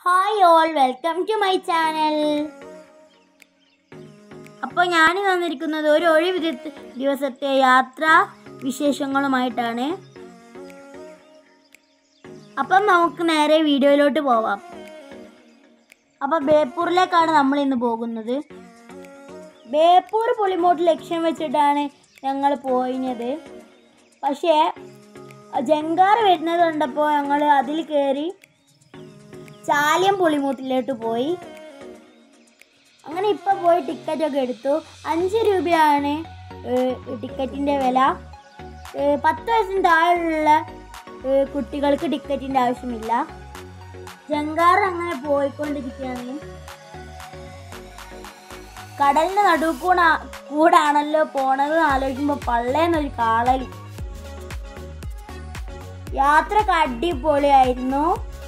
hi all welcome to my channel അപ്പോൾ ഞാൻ വന്നിരിക്കുന്നത് ഒരു ഒഴിവ് ദി- ദിവസത്തെ യാത്രാ വിശേഷങ്ങളുമായിട്ടാണ് അപ്പം നമുക്ക് നേരെ വീഡിയോയിലോട്ട് പോവാം അപ്പോൾ ബേപ്പൂരിലേക്കാണ് നമ്മൾ ഇന്ന് പോകുന്നത് ബേപ്പൂർ പുളിമോട്ട് ലക്ഷ്യം വെച്ചിട്ടാണ് ഞങ്ങൾ പോയിഞ്ഞത് പക്ഷേ ജങ്കാർ വരുന്നത് കണ്ടപ്പോൾ ഞങ്ങൾ അതിൽ കയറി ചാലിയം പുളിമൂട്ടിലോട്ട് പോയി അങ്ങനെ ഇപ്പം പോയി ടിക്കറ്റൊക്കെ എടുത്തു അഞ്ച് രൂപയാണ് ടിക്കറ്റിൻ്റെ വില ഏഹ് പത്ത് വയസ്സിന് താഴെയുള്ള ഏഹ് കുട്ടികൾക്ക് ടിക്കറ്റിൻ്റെ ആവശ്യമില്ല ജങ്കാർ അങ്ങനെ പോയിക്കൊണ്ടിരിക്കുകയാണ് കടലിന് നടുവ് കൂടെ കൂടാണല്ലോ പോണത് ആലോചിക്കുമ്പോൾ പള്ളേന്നൊരു കാളൽ യാത്രക്ക് അടിപൊളിയായിരുന്നു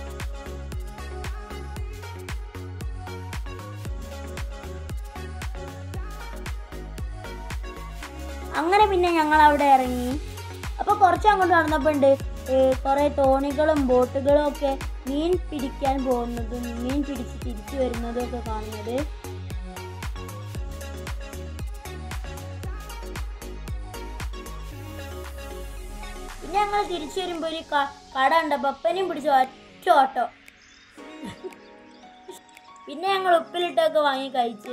അങ്ങനെ പിന്നെ ഞങ്ങൾ അവിടെ ഇറങ്ങി അപ്പോൾ കുറച്ച് അങ്ങോട്ട് നടന്നപ്പോൾ ഉണ്ട് കുറേ തോണികളും ബോട്ടുകളും ഒക്കെ മീൻ പിടിക്കാൻ പോകുന്നതും മീൻ പിടിച്ച് തിരിച്ചു വരുന്നതും ഒക്കെ കാണുന്നത് പിന്നെ ഞങ്ങൾ തിരിച്ചു വരുമ്പോൾ ഒരു ക- കട ഉണ്ട് പപ്പനെയും പിടിച്ച് ഒറ്റ ഓട്ടോ പിന്നെ ഞങ്ങൾ ഉപ്പിലിട്ടൊക്കെ വാങ്ങി കഴിച്ച്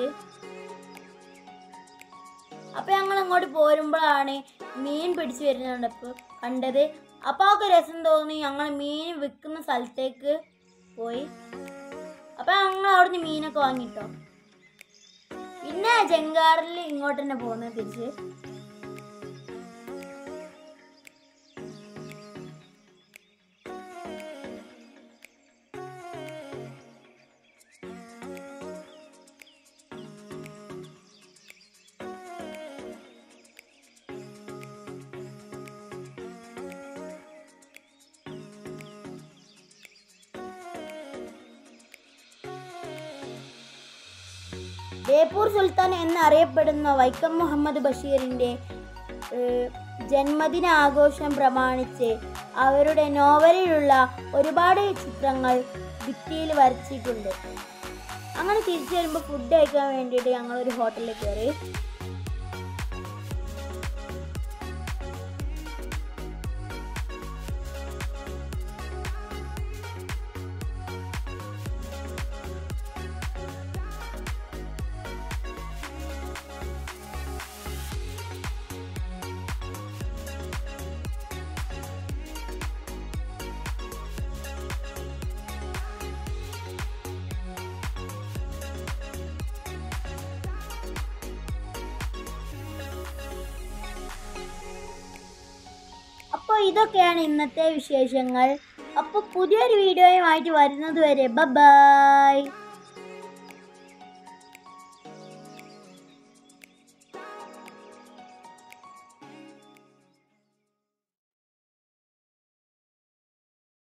അപ്പൊ ഞങ്ങൾ അങ്ങോട്ട് പോരുമ്പോഴാണ് മീൻ പിടിച്ചു വരുന്നുണ്ട് അപ്പോൾ കണ്ടത് അപ്പോൾ ഒക്കെ രസം തോന്നി ഞങ്ങൾ മീൻ വിൽക്കുന്ന സ്ഥലത്തേക്ക് പോയി അപ്പൊ ഞങ്ങൾ അവിടുന്ന് മീനൊക്കെ വാങ്ങിട്ടോ പിന്നെ ജങ്കാറിൽ ഇങ്ങോട്ട് തന്നെ പോകുന്നത് തിരിച്ച് ബേപ്പൂർ സുൽത്താൻ എന്നറിയപ്പെടുന്ന വൈക്കം മുഹമ്മദ് ബഷീറിൻ്റെ ഏഹ്, ജന്മദിന ആഘോഷം പ്രമാണിച്ച് അവരുടെ നോവലിലുള്ള ഒരുപാട് ചിത്രങ്ങൾ ഭിത്തിയിൽ വരച്ചിട്ടുണ്ട് അങ്ങനെ തിരിച്ചു വരുമ്പോൾ ഫുഡ് കഴിക്കാൻ വേണ്ടിയിട്ട് ഞങ്ങൾ ഒരു ഹോട്ടലിൽ കയറി അപ്പോൾ ഇതൊക്കെയാണ് ഇന്നത്തെ വിശേഷങ്ങൾ അപ്പോൾ പുതിയൊരു വീഡിയോയുമായിട്ട് വരുന്നത് വരെ ബൈ